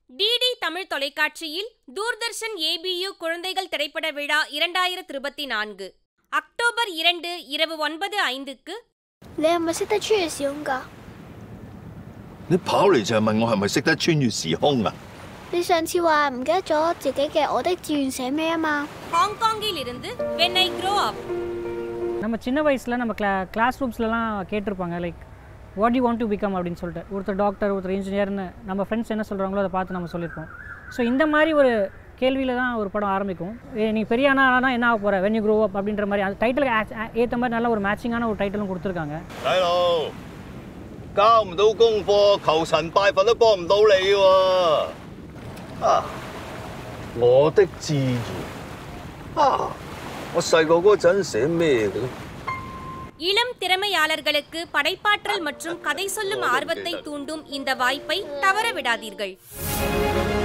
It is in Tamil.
டிடி தமிழ் தொலைக்காட்சியில் தூர்தர்ஷன் ஏபியு குழந்தைகள் திரைப்பட விழா இரண்டாயிரத்து இருபத்தி நான்கு அக்டோபர் இரண்டு இரவு ஒன்பது ஐந்துக்கு 你係咪識得穿越時空㗎？ 你跑嚟就係問我係咪識得穿越時空啊？ 你上次話唔記得咗自己嘅我的志願寫咩啊嘛？ ஹாங்காங்கில் இருந்து வென் ஐ க்ரோ அப் நம்ம சின்ன வயசில் நம்ம கிளா கிளாஸ் ரூம்ஸ்லலாம் கேட்டிருப்பாங்க like what you want to become அப்படின்னு சொல்லிட்டு ஒருத்தர் டாக்டர் ஒருத்தர் இன்ஜினியர்னு நம்ம ஃப்ரெண்ட்ஸ் என்ன சொல்கிறாங்களோ அதை பார்த்து நம்ம சொல்லியிருப்போம் ஸோ இந்த மாதிரி ஒரு கேள்வியில் தான் ஒரு படம் ஆரம்பிக்கும் ஏ, நீ பெரிய ஆனா ஆனா என்ன ஆக போகிற வென் யூ க்ரோ அப் அப்படின்ற மாதிரி அந்த டைட்டிலுக்கு ஏற்ற மாதிரி நல்ல ஒரு மேட்சிங்கான ஒரு டைட்டிலும் கொடுத்துருக்காங்க 細路，交唔到功課，求神拜佛都幫唔到你喎。啊，我的志願啊，我細個嗰陣寫咩嘅咧？ இளம் திறமையாளர்களுக்கு படைப்பாற்றல் மற்றும் கதை சொல்லும் ஆர்வத்தை தூண்டும் இந்த வாய்ப்பை தவற விடாதீர்கள்